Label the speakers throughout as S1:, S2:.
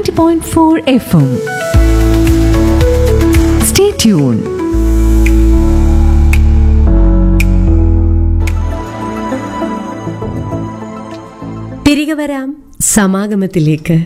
S1: 90.4 FM. Stay tuned.
S2: തിരികെ വരാം സമാഗമത്തിലേക്ക്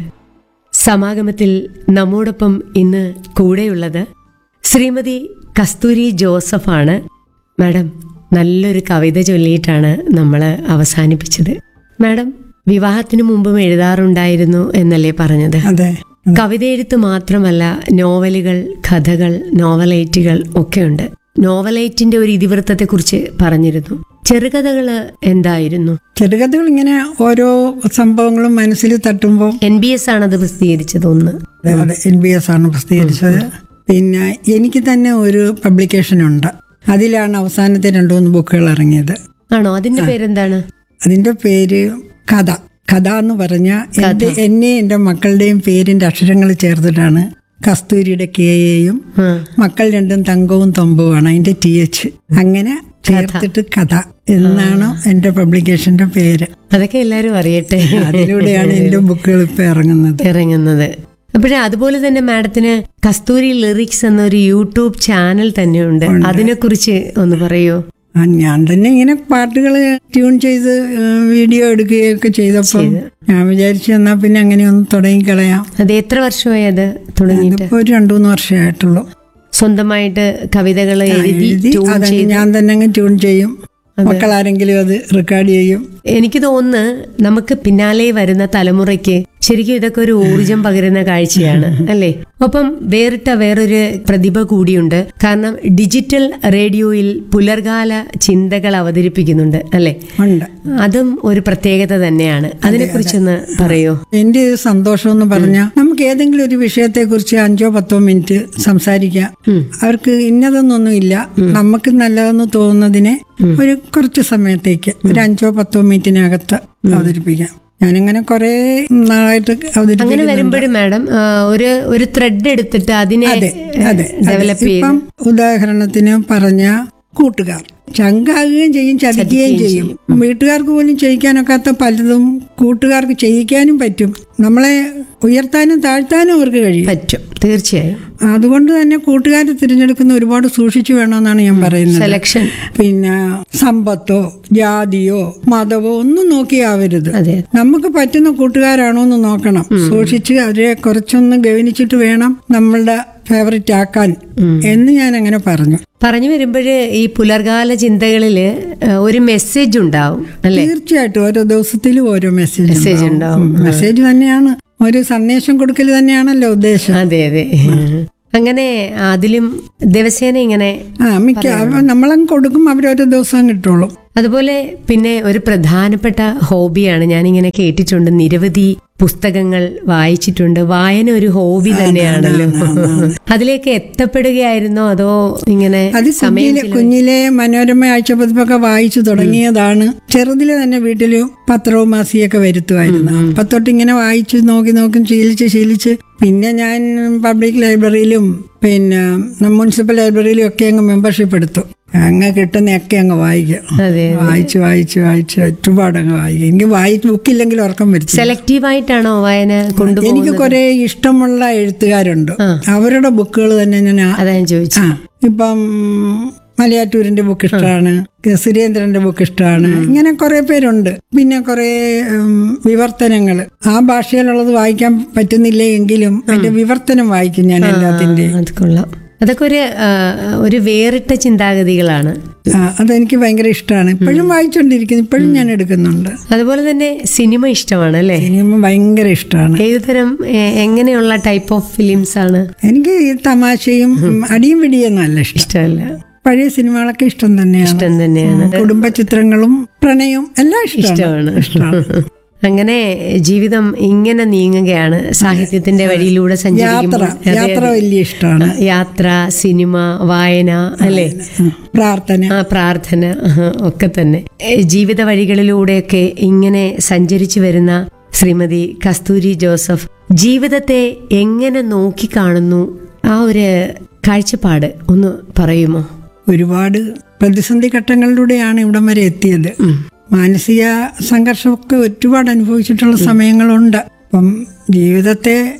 S2: സമാഗമത്തിൽ നമ്മോടൊപ്പം ഇന്ന് കൂടെയുള്ളത് ശ്രീമതി കസ്തൂരി ജോസഫാണ് മാഡം നല്ലൊരു കവിത ചൊല്ലിയിട്ടാണ് നമ്മൾ അവസാനിപ്പിച്ചത് മാഡം വിവാഹത്തിന് മുമ്പും എഴുതാറുണ്ടായിരുന്നു എന്നല്ലേ പറഞ്ഞത്
S3: അതെ
S2: കവിത എഴുത്ത് മാത്രമല്ല നോവലുകൾ കഥകൾ നോവലൈറ്റുകൾ ഒക്കെയുണ്ട് നോവലൈറ്റിന്റെ ഒരു ഇതിവൃത്തത്തെ കുറിച്ച് പറഞ്ഞിരുന്നു ചെറുകഥകള് എന്തായിരുന്നു
S3: ചെറുകഥകൾ ഇങ്ങനെ ഓരോ സംഭവങ്ങളും മനസ്സിൽ തട്ടുമ്പോൾ
S2: എൻ ബി എസ് ആണ് അത് പ്രസിദ്ധീകരിച്ചത് ഒന്ന്
S3: അതെ എൻ ബി എസ് ആണ് പ്രസിദ്ധീകരിച്ചത് പിന്നെ എനിക്ക് തന്നെ ഒരു പബ്ലിക്കേഷൻ ഉണ്ട് അതിലാണ് അവസാനത്തെ രണ്ടു മൂന്ന് ബുക്കുകൾ ഇറങ്ങിയത്
S2: ആണോ അതിന്റെ പേരെന്താണ്
S3: അതിന്റെ പേര് കഥ കഥ എന്ന് പറഞ്ഞ എന്റെ എന്നെ എന്റെ മക്കളുടെയും പേരിന്റെ അക്ഷരങ്ങൾ ചേർത്തിട്ടാണ് കസ്തൂരിയുടെ കെയും
S2: ആ,
S3: മക്കൾ രണ്ടും തങ്കവും തൊമ്പുമാണ് അതിന്റെ ടി എച്ച് അങ്ങനെ ചേർത്തിട്ട് കഥ എന്നാണ് എന്റെ പബ്ലിക്കേഷന്റെ പേര്
S2: അതൊക്കെ എല്ലാരും അറിയട്ടെ
S3: അതിലൂടെയാണ് എന്റെ ബുക്കുകൾ ഇപ്പൊ ഇറങ്ങുന്നത്
S2: ഇറങ്ങുന്നത് അപ്പോഴേ അതുപോലെ തന്നെ മാഡത്തിന് കസ്തൂരി ലിറിക്സ് എന്നൊരു യൂട്യൂബ് ചാനൽ തന്നെയുണ്ട് അതിനെക്കുറിച്ച് ഒന്ന് പറയൂ
S3: ആ, ഞാൻ തന്നെ ഇങ്ങനെ പാട്ടുകൾ ട്യൂൺ ചെയ്ത് ഏഹ്, വീഡിയോ എടുക്കുകയൊക്കെ ചെയ്തപ്പോൾ ഞാൻ വിചാരിച്ചു എന്നാ പിന്നെ അങ്ങനെ ഒന്ന് തുടങ്ങിക്കളയാം
S2: അത് എത്ര വർഷമായി അത് തുടങ്ങിയിട്ട്
S3: ഇതിപ്പോ ഒരു രണ്ടു മൂന്ന് വർഷമായിട്ടുള്ളൂ
S2: സ്വന്തമായിട്ട് കവിതകൾ എഴുതി
S3: എഴുതി
S2: ട്യൂൺ
S3: അതങ്ങ്
S2: ചെയ്ത്
S3: ഞാൻ തന്നെ അങ്ങ് ട്യൂൺ ചെയ്യും മക്കൾ ആരെങ്കിലും അത് റെക്കോർഡ് ചെയ്യും
S2: എനിക്ക് തോന്നുന്നു നമുക്ക് പിന്നാലെ വരുന്ന തലമുറയ്ക്ക് ശരിക്കും ഇതൊക്കെ ഒരു ഊർജം പകരുന്ന കാഴ്ചയാണ് അല്ലേ ഒപ്പം വേറിട്ട വേറൊരു പ്രതിഭ കൂടിയുണ്ട് കാരണം ഡിജിറ്റൽ റേഡിയോയിൽ പുലർകാല ചിന്തകൾ അവതരിപ്പിക്കുന്നുണ്ട് അല്ലേ
S3: ഉണ്ട്
S2: അതും ഒരു പ്രത്യേകത തന്നെയാണ് അതിനെക്കുറിച്ചൊന്ന് പറയോ
S3: എന്റെ ഒരു സന്തോഷം എന്ന് പറഞ്ഞാൽ നമുക്ക് ഏതെങ്കിലും ഒരു വിഷയത്തെ കുറിച്ച് അഞ്ചോ പത്തോ മിനിറ്റ് സംസാരിക്കാം അവർക്ക് ഇന്നതൊന്നൊന്നും ഇല്ല നമുക്ക് നല്ലതെന്ന് തോന്നുന്നതിനെ ഒരു കുറച്ച് സമയത്തേക്ക് ഒരു അഞ്ചോ പത്തോ മിനിറ്റിനകത്ത് അവതരിപ്പിക്കാം ഞാനിങ്ങനെ കുറെ നാളായിട്ട്
S2: അങ്ങനെ
S3: അവതരിപ്പിക്കുന്നു
S2: വരുമ്പോഴും മാഡം ആ, ഒരു ഒരു ത്രെഡ് എടുത്തിട്ട് അതിനെ
S3: അതെ അതെ
S2: ഡെവലപ്പ് ചെയ്ത്
S3: ഇപ്പം ഉദാഹരണത്തിന് പറഞ്ഞ കൂട്ടുകാർ ചങ്കാകുകയും ചെയ്യും ചതിക്കുകയും ചെയ്യും വീട്ടുകാർക്ക് പോലും ചെയ്യിക്കാനൊക്കാത്ത പലതും കൂട്ടുകാർക്ക് ചെയ്യിക്കാനും പറ്റും നമ്മളെ ഉയർത്താനും താഴ്ത്താനും അവർക്ക് കഴിയും
S2: പറ്റും തീർച്ചയായും
S3: അതുകൊണ്ട് തന്നെ കൂട്ടുകാർ തിരഞ്ഞെടുക്കുന്ന ഒരുപാട് സൂക്ഷിച്ചു വേണമെന്നാണ് ഞാൻ പറയുന്നത്
S2: സെലക്ഷൻ
S3: പിന്നെ സമ്പത്തോ ജാതിയോ മതമോ ഒന്നും നോക്കിയാവരുത്
S2: അതെ
S3: നമുക്ക് പറ്റുന്ന കൂട്ടുകാരാണോ എന്ന് നോക്കണം സൂക്ഷിച്ച് അവരെ കുറച്ചൊന്ന് ഗവനിച്ചിട്ട് വേണം നമ്മളുടെ ഫേവററ്റ് ആക്കാൻ എന്ന് ഞാൻ അങ്ങനെ പറഞ്ഞു
S2: പറഞ്ഞു വരുമ്പോഴ് ഈ പുലർകാല ചിന്തകളില് ആ, ഒരു മെസ്സേജ് ഉണ്ടാവും അല്ലെ
S3: തീർച്ചയായിട്ടും ഓരോ ദിവസത്തിലും ഓരോ മെസ്സേജ്
S2: മെസ്സേജ് ഉണ്ടാവും
S3: മെസ്സേജ് തന്നെയാണ് ഒരു സന്ദേശം കൊടുക്കൽ തന്നെയാണല്ലോ ഉദ്ദേശം
S2: അതെ അതെ അങ്ങനെ അതിലും ദിവസേന ഇങ്ങനെ
S3: ആ മിക്ക അവ- നമ്മളങ്ങ് കൊടുക്കും അവരോരോ ദിവസം കിട്ടുള്ളൂ
S2: അതുപോലെ പിന്നെ ഒരു പ്രധാനപ്പെട്ട ഹോബിയാണ് ഞാനിങ്ങനെ കേട്ടിട്ടുണ്ട് നിരവധി പുസ്തകങ്ങൾ വായിച്ചിട്ടുണ്ട് വായന ഒരു ഹോബി തന്നെയാണല്ലോ അതിലേക്ക് എത്തപ്പെടുകയായിരുന്നോ അതോ ഇങ്ങനെ
S3: അത്
S2: സമയം
S3: കുഞ്ഞിലെ കുഞ്ഞിലെ മനോരമ ആഴ്ചപ്പതിപ്പൊക്കെ വായിച്ചു തുടങ്ങിയതാണ് ചെറുതിലെ തന്നെ വീട്ടില് പത്രവും മാസികയൊക്കെ വരുത്തുമായിരുന്നു അപ്പൊ തൊട്ട് ഇങ്ങനെ വായിച്ചു നോക്കി നോക്കി ശീലിച്ച് ശീലിച്ച് പിന്നെ ഞാൻ പബ്ലിക് ലൈബ്രറിയിലും പിന്നെ മുനിസിപ്പൽ ലൈബ്രറിയിലും ഒക്കെ അങ്ങ് മെമ്പർഷിപ്പ് എടുത്തു അങ്ങ് കിട്ടുന്നതൊക്കെ അങ്ങ് വായിക്കും
S2: അതെ
S3: വായിച്ച് വായിച്ച് വായിച്ച് ഒരുപാട് അങ്ങ് വായിക്കും എനിക്ക് വായിച്ച് ബുക്കില്ലെങ്കിൽ ഉറക്കം വരുത്തി
S2: സെലക്റ്റീവായിട്ടാണോ വായന കൊണ്ടുപോകുന്നത്
S3: എനിക്ക് കുറെ ഇഷ്ടമുള്ള എഴുത്തുകാരുണ്ട് അവരുടെ ബുക്കുകൾ തന്നെ ഞാൻ ആ-
S2: അതാ ഞാൻ ചോദിച്ചു
S3: ആ ഇപ്പം മലയാറ്റൂരിന്റെ ബുക്ക് ഇഷ്ടമാണ് സുരേന്ദ്രന്റെ ബുക്ക് ഇഷ്ടമാണ് ഇങ്ങനെ കുറെ പേരുണ്ട് പിന്നെ കുറെ വിവർത്തനങ്ങൾ ആ ഭാഷയിലുള്ളത് വായിക്കാൻ പറ്റുന്നില്ല എങ്കിലും അതിന്റെ വിവർത്തനം വായിക്കും ഞാൻ എല്ലാത്തിന്റെ
S2: അത് കൊള്ളാം അതൊക്കെ ഒരു ആ, ഒരു വേറിട്ട ചിന്താഗതികളാണ്
S3: ആ, അതെനിക്ക് ഭയങ്കര ഇഷ്ടമാണ് ഇപ്പോഴും വായിച്ചുകൊണ്ടിരിക്കുന്നു ഇപ്പോഴും ഞാൻ എടുക്കുന്നുണ്ട്
S2: അതുപോലെ തന്നെ സിനിമ ഇഷ്ടമാണ് അല്ലേ
S3: സിനിമ ഭയങ്കര ഇഷ്ടമാണ്
S2: ഏതുതരം എ- എങ്ങനെയുള്ള ടൈപ്പ് ഓഫ് ഫിലിംസ് ആണ്
S3: എനിക്ക് ഈ തമാശയും ഉം, അടിയും പിടിയൊന്നും അല്ല ഇഷ്ടം
S2: ഇഷ്ടമല്ല
S3: പഴയ സിനിമകളൊക്കെ ഇഷ്ടം തന്നെയാണ്
S2: ഇഷ്ടം തന്നെയാണ്
S3: കുടുംബ ചിത്രങ്ങളും പ്രണയവും എല്ലാം ഇഷ്ടമാണ്
S2: ഇഷ്ടമാണ് അങ്ങനെ ജീവിതം ഇങ്ങനെ നീങ്ങുകയാണ് സാഹിത്യത്തിന്റെ വഴിയിലൂടെ
S3: യാത്ര
S2: സഞ്ചരിക്കുമ്പോൾ അതെ,
S3: യാത്ര
S2: അതെ.
S3: വലിയ ഇഷ്ടമാണ്
S2: യാത്ര സിനിമ വായന അല്ലേ
S3: പ്രാർത്ഥന
S2: ആ പ്രാർത്ഥന ആഹ്, ഒക്കെ തന്നെ ഏ, ജീവിത വഴികളിലൂടെയൊക്കെ ഇങ്ങനെ സഞ്ചരിച്ചു വരുന്ന ശ്രീമതി കസ്തൂരി ജോസഫ് ജീവിതത്തെ എങ്ങനെ നോക്കിക്കാണുന്നു ആ ഒരു കാഴ്ചപ്പാട് ഒന്ന് പറയുമോ
S3: ഒരുപാട് പ്രതിസന്ധി ഘട്ടങ്ങളിലൂടെയാണ് ഇവിടം വരെ എത്തിയത് മാനസിക സംഘർഷമൊക്കെ ഒരുപാട് അനുഭവിച്ചിട്ടുള്ള സമയങ്ങളുണ്ട് അപ്പം ജീവിതത്തെ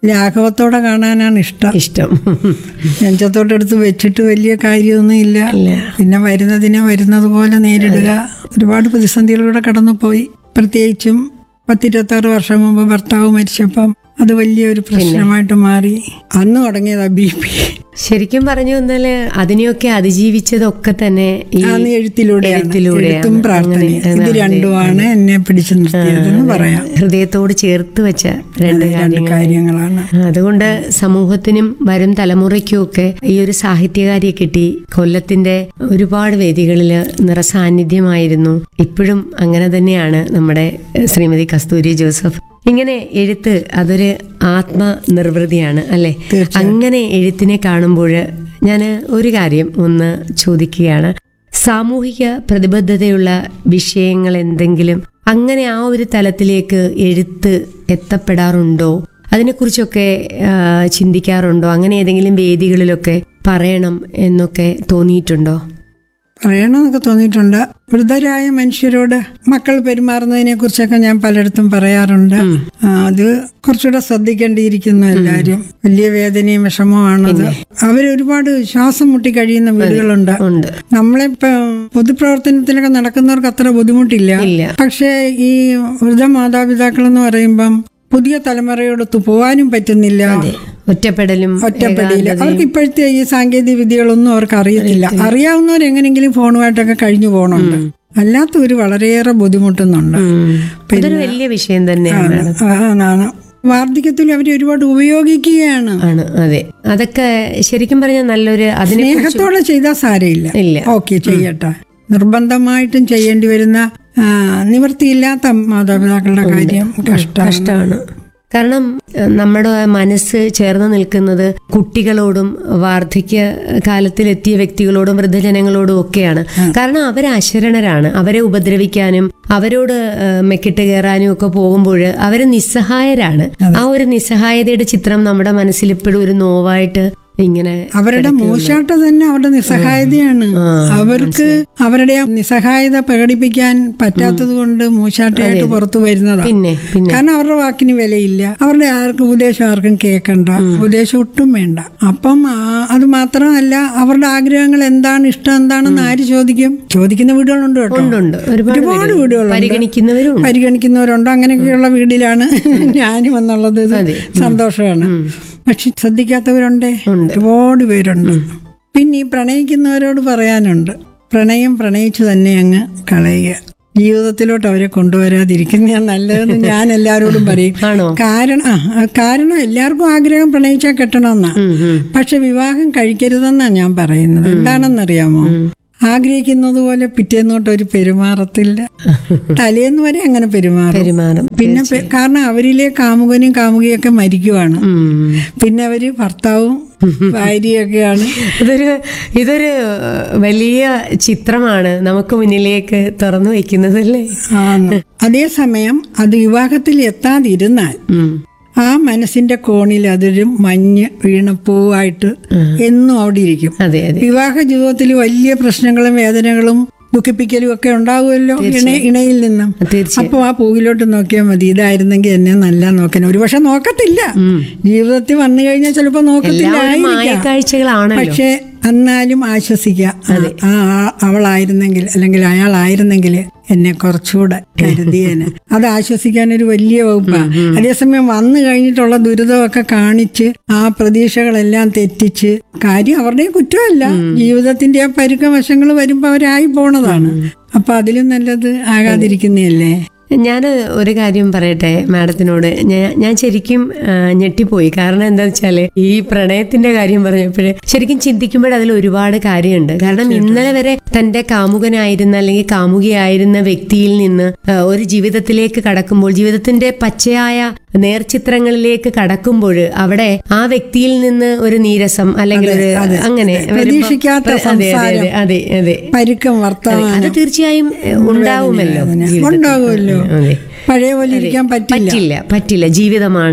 S3: ലാഘവത്തോടെ കാണാനാണ് ഇഷ്ടം
S2: ഇഷ്ടം
S3: നെഞ്ചത്തോട്ടെടുത്ത് വെച്ചിട്ട് വലിയ കാര്യമൊന്നും ഇല്ല
S2: ഇല്ല.
S3: പിന്നെ വരുന്നതിനെ വരുന്നത് പോലെ നേരിടുക ഒരുപാട് പ്രതിസന്ധികളിലൂടെ കടന്നുപോയി പ്രത്യേകിച്ചും പത്തിരുപത്താറ് വർഷം മുമ്പ് ഭർത്താവ് മരിച്ചപ്പം അത് വലിയൊരു പ്രശ്നമായിട്ട് മാറി അന്ന് തുടങ്ങിയതാ ബി പി
S2: ശരിക്കും പറഞ്ഞു വന്നാല് അതിനെയൊക്കെ അതിജീവിച്ചതൊക്കെ തന്നെ ഈ
S3: അന്ന് എഴുത്തിലൂടെയാണ്
S2: എഴുത്തിലൂടെയാണ്.
S3: എഴുത്തും പ്രാർത്ഥനയും
S2: അങ്ങനെ,
S3: ഇത്
S2: അതെ.
S3: രണ്ടുമാണ് എന്നെ പിടിച്ചു നിർത്തിയതെന്ന് പറയാം
S2: ഹൃദയത്തോട് ചേർത്ത് വെച്ച രണ്ട്
S3: രണ്ട്
S2: കാര്യങ്ങൾ
S3: കാര്യങ്ങളാണ്
S2: അതുകൊണ്ട് സമൂഹത്തിനും വരും തലമുറയ്ക്കും ഒക്കെ ഈ ഒരു സാഹിത്യകാരിയെ കിട്ടി കൊല്ലത്തിന്റെ ഒരുപാട് വേദികളിൽ നിറസാന്നിധ്യമായിരുന്നു ഇപ്പോഴും അങ്ങനെ തന്നെയാണ് നമ്മുടെ എഹ്, ശ്രീമതി കസ്തൂരി ജോസഫ് ഇങ്ങനെ എഴുത്ത് അതൊരു ആത്മനിർവൃതിയാണ് അല്ലെ അങ്ങനെ എഴുത്തിനെ കാണുമ്പോൾ ഞാൻ ഒരു കാര്യം ഒന്ന് ചോദിക്കുകയാണ് സാമൂഹിക പ്രതിബദ്ധതയുള്ള വിഷയങ്ങൾ എന്തെങ്കിലും അങ്ങനെ ആ ഒരു തലത്തിലേക്ക് എഴുത്ത് എത്തപ്പെടാറുണ്ടോ അതിനെക്കുറിച്ചൊക്കെ ആ, ചിന്തിക്കാറുണ്ടോ അങ്ങനെ ഏതെങ്കിലും വേദികളിലൊക്കെ പറയണം എന്നൊക്കെ തോന്നിയിട്ടുണ്ടോ
S3: പറയണമെന്നൊക്കെ തോന്നിയിട്ടുണ്ട് വൃദ്ധരായ മനുഷ്യരോട് മക്കൾ പെരുമാറുന്നതിനെ കുറിച്ചൊക്കെ ഞാൻ പലയിടത്തും പറയാറുണ്ട് ആ, അത് കുറച്ചുകൂടെ ശ്രദ്ധിക്കേണ്ടിയിരിക്കുന്നു എല്ലാവരും വലിയ വേദനയും വിഷമമാണത് അവരൊരുപാട് ശ്വാസം മുട്ടി കഴിയുന്ന വീടുകളുണ്ട്
S2: ഉണ്ട്
S3: നമ്മളിപ്പോ പൊതുപ്രവർത്തനത്തിലൊക്കെ നടക്കുന്നവർക്ക് അത്ര ബുദ്ധിമുട്ടില്ല
S2: ഇല്ല.
S3: പക്ഷേ ഈ വൃദ്ധ മാതാപിതാക്കൾ എന്ന് പറയുമ്പം പുതിയ തലമുറയോടൊത്ത് പോകാനും പറ്റുന്നില്ല
S2: ഒറ്റപ്പെടലും
S3: ഒറ്റപ്പെടിയില്ല അവർക്ക് ഇപ്പോഴത്തെ ഈ സാങ്കേതിക വിദ്യകളൊന്നും അവർക്ക് അറിയത്തില്ല അറിയാവുന്നവർ എങ്ങനെങ്കിലും ഫോണുമായിട്ടൊക്കെ കഴിഞ്ഞു പോകണുണ്ട് അല്ലാത്തവർ വളരെയേറെ ബുദ്ധിമുട്ടുന്നുണ്ട്
S2: ഉം. അതൊരു വലിയ വിഷയം തന്നെയാണ്
S3: ആണ് വാർദ്ധക്യത്തിൽ അവർ ഒരുപാട് ഉപയോഗിക്കുകയാണ്
S2: ആണ് അതെ അതൊക്കെ ശരിക്കും പറഞ്ഞാൽ നല്ലൊരു അതിനെ
S3: സ്നേഹത്തോടെ ചെയ്താൽ സാരമില്ല
S2: ഇല്ല.
S3: ഓക്കെ ചെയ്യട്ടെ നിർബന്ധമായിട്ടും ചെയ്യേണ്ടി വരുന്ന ആ, നിവൃത്തിയില്ലാത്ത മാതാപിതാക്കളുടെ കാര്യം കഷ്ടമാണ്
S2: കഷ്ടമാണ് കാരണം ഏഹ്, നമ്മുടെ മനസ്സ് ചേർന്ന് നിൽക്കുന്നത് കുട്ടികളോടും വാർദ്ധക്യ കാലത്തിലെത്തിയ വ്യക്തികളോടും വൃദ്ധജനങ്ങളോടും ഒക്കെയാണ് കാരണം അവർ അശരണരാണ് അവരെ ഉപദ്രവിക്കാനും അവരോട് ഏഹ്, മെക്കിട്ട് കയറാനും ഒക്കെ പോകുമ്പോൾ അവർ നിസ്സഹായരാണ് ആ ഒരു നിസ്സഹായതയുടെ ചിത്രം നമ്മുടെ മനസ്സിൽ ഇപ്പോഴും ഒരു നോവായിട്ട് ഇങ്ങനെ
S3: അവരുടെ മൂശാട്ട തന്നെ അവരുടെ നിസ്സഹായതയാണ് അവർക്ക് അവരുടെ ആ നിസ്സഹായത പ്രകടിപ്പിക്കാൻ പറ്റാത്തത് കൊണ്ട് മൂശാട്ടയായിട്ട് പുറത്തു വരുന്നതാണ്
S2: പിന്നെ പിന്നെ
S3: കാരണം അവരുടെ വാക്കിന് വിലയില്ല അവരുടെ ആർക്കും ഉപദേശം ആർക്കും കേൾക്കണ്ട ഉപദേശം ഒട്ടും വേണ്ട അപ്പം ആ- അത് മാത്രമല്ല അവരുടെ ആഗ്രഹങ്ങൾ എന്താണ് ഇഷ്ടം എന്താണെന്ന് ആര് ചോദിക്കും ചോദിക്കുന്ന വീടുകളുണ്ട് കേട്ടോ
S2: ഉണ്ട് ഒരുപാട്
S3: ഒരുപാട്
S2: പേര്
S3: വീടുകളുണ്ട്
S2: പരിഗണിക്കുന്നവരും ഉണ്ട്.
S3: പരിഗണിക്കുന്നവരുണ്ട് അങ്ങനെയൊക്കെയുള്ള വീട്ടിലാണ് ഞാനും എന്നുള്ളത് ഇത് സന്തോഷമാണ് പക്ഷെ ശ്രദ്ധിക്കാത്തവരുണ്ടേ ഒരുപാട് പേരുണ്ട് പിന്നെ ഈ പ്രണയിക്കുന്നവരോട് പറയാനുണ്ട് പ്രണയം പ്രണയിച്ചു തന്നെ അങ്ങ് കളയുക ജീവിതത്തിലോട്ട് അവരെ കൊണ്ടുവരാതിരിക്കുന്ന നല്ലതെന്ന് ഞാൻ എല്ലാവരോടും പറയും
S2: ആണോ
S3: കാരണം ആ ആ, കാരണം എല്ലാവർക്കും ആഗ്രഹം പ്രണയിച്ചാൽ കെട്ടണമെന്നാ
S2: ഉം, ഉം.
S3: പക്ഷെ വിവാഹം കഴിക്കരുതെന്നാ ഞാൻ പറയുന്നത് എന്താണെന്നറിയാമോ ആഗ്രഹിക്കുന്നത് പോലെ പിറ്റേന്നോട്ട് ഒരു പെരുമാറത്തില്ല തലേന്ന് വരെ അങ്ങനെ പെരുമാറും
S2: പെരുമാറും
S3: പിന്നെ പെ- കാരണം അവരിലെ കാമുകനും കാമുകിയൊക്കെ മരിക്കുവാണ്
S2: ഉം.
S3: പിന്നെ അവര് ഭർത്താവും ഭാര്യയൊക്കെയാണ്
S2: ഇതൊരു ഇതൊരു വലിയ ചിത്രമാണ് നമുക്ക് മുന്നിലേക്ക് തുറന്നു വെക്കുന്നത് അല്ലേ
S3: ആണ് അതേസമയം അത് വിവാഹത്തിൽ എത്താതിരുന്നാൽ
S2: ഉം.
S3: ആ മനസ്സിന്റെ കോണിൽ അതൊരു മഞ്ഞ് വീണപ്പൂവായിട്ട് എന്നും അവിടെ ഇരിക്കും
S2: അതെ അതെ
S3: വിവാഹ ജീവിതത്തിൽ വലിയ പ്രശ്നങ്ങളും വേദനകളും ദുഃഖിപ്പിക്കലും ഒക്കെ ഉണ്ടാവുമല്ലോ ഇണ ഇണയിൽ നിന്നും
S2: തീർച്ചയായും
S3: അപ്പൊ ആ പൂവിലോട്ട് നോക്കിയാൽ മതി ഇതായിരുന്നെങ്കിൽ എന്നെ നല്ല നോക്കണം ഒരു പക്ഷെ നോക്കത്തില്ല ജീവിതത്തിൽ വന്നു കഴിഞ്ഞാൽ ചിലപ്പോ നോക്കത്തില്ലായിരിക്കാം
S2: മായക്കാഴ്ചകളാണല്ലോ
S3: പക്ഷെ എന്നാലും ആശ്വസിക്കുക ആ ആ- അവളായിരുന്നെങ്കിൽ അല്ലെങ്കിൽ അയാളായിരുന്നെങ്കിൽ എന്നെ കുറച്ചുകൂടെ കരുതിയേനെ അത് ആശ്വസിക്കാൻ ഒരു വലിയ വകുപ്പാണ് അതേസമയം വന്നു കഴിഞ്ഞിട്ടുള്ള ദുരിതമൊക്കെ കാണിച്ച് ആ പ്രതീക്ഷകളെല്ലാം തെറ്റിച്ച് കാര്യം അവരുടെയും കുറ്റമല്ല ജീവിതത്തിന്റെ ആ പരുക്ക വശങ്ങൾ വരുമ്പോ അവരായി പോണതാണ് അപ്പൊ അതിലും നല്ലത് ആകാതിരിക്കുന്നതല്ലേ
S2: ഞാൻ ഒരു കാര്യം പറയട്ടെ മാഡത്തിനോട് ഞാൻ- ഞാൻ ശരിക്കും ആ, ഞെട്ടിപ്പോയി കാരണം എന്താ വെച്ചാല് ഈ പ്രണയത്തിന്റെ കാര്യം പറഞ്ഞപ്പോഴേ ശരിക്കും ചിന്തിക്കുമ്പോൾ അതിൽ ഒരുപാട് കാര്യമുണ്ട് കാരണം ഇന്നലെ വരെ തന്റെ കാമുകനായിരുന്ന അല്ലെങ്കിൽ കാമുകിയായിരുന്ന വ്യക്തിയിൽ നിന്ന് ആ, ഒരു ജീവിതത്തിലേക്ക് കടക്കുമ്പോൾ ജീവിതത്തിന്റെ പച്ചയായ നേർചിത്രങ്ങളിലേക്ക് കടക്കുമ്പോൾ അവിടെ ആ വ്യക്തിയിൽ നിന്ന് ഒരു നീരസം അല്ലെങ്കിൽ ഒരു അങ്ങനെ വരുമ്പോ-
S3: പ്രതീക്ഷിക്കാത്ത
S2: അതെ അതെ അതെ അതെ അതെ
S3: പരുക്കം വർത്തമാനം
S2: അത് തീർച്ചയായും ഏ, ഉണ്ടാവുമല്ലോ ജീവിതത്തിൽ.
S3: ഉണ്ടാകുമല്ലോ
S2: അതെ
S3: പഴയ പോലെ ഇരിക്കാൻ പറ്റില്ല
S2: പറ്റില്ല പറ്റില്ല ജീവിതമാണ്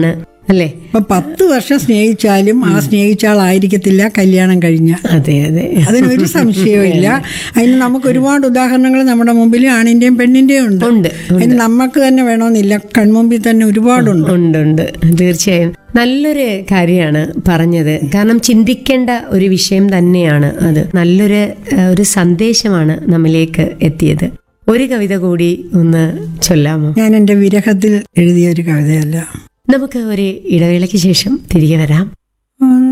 S2: അല്ലേ
S3: അപ്പൊ പത്ത് വർഷം സ്നേഹിച്ചാലും ആ സ്നേഹിച്ച ആളായിരിക്കത്തില്ല കല്യാണം കഴിഞ്ഞ
S2: അതെ അതെ
S3: അതിനൊരു സംശയവും ഇല്ല അതിന് നമുക്ക് ഒരുപാട് ഉദാഹരണങ്ങൾ നമ്മുടെ മുമ്പിൽ ആണിന്റെയും പെണ്ണിന്റെയും ഉണ്ട്
S2: ഉണ്ട്
S3: അതിന് നമുക്ക് തന്നെ വേണമെന്നില്ല കൺമുമ്പിൽ തന്നെ ഒരുപാടുണ്ട്
S2: ഉണ്ട് ഉണ്ട് തീർച്ചയായും നല്ലൊരു കാര്യമാണ് പറഞ്ഞത് കാരണം ചിന്തിക്കേണ്ട ഒരു വിഷയം തന്നെയാണ് അത് നല്ലൊരു ഏഹ്, ഒരു സന്ദേശമാണ് നമ്മിലേക്ക് എത്തിയത് ഒരു കവിത കൂടി ഒന്ന് ചൊല്ലാമോ
S3: ഞാൻ എൻ്റെ വിരഹത്തിൽ എഴുതിയ ഒരു കവിതയല്ല
S2: നമുക്ക് ഒരു ഇടവേളയ്ക്ക് ശേഷം തിരികെ വരാം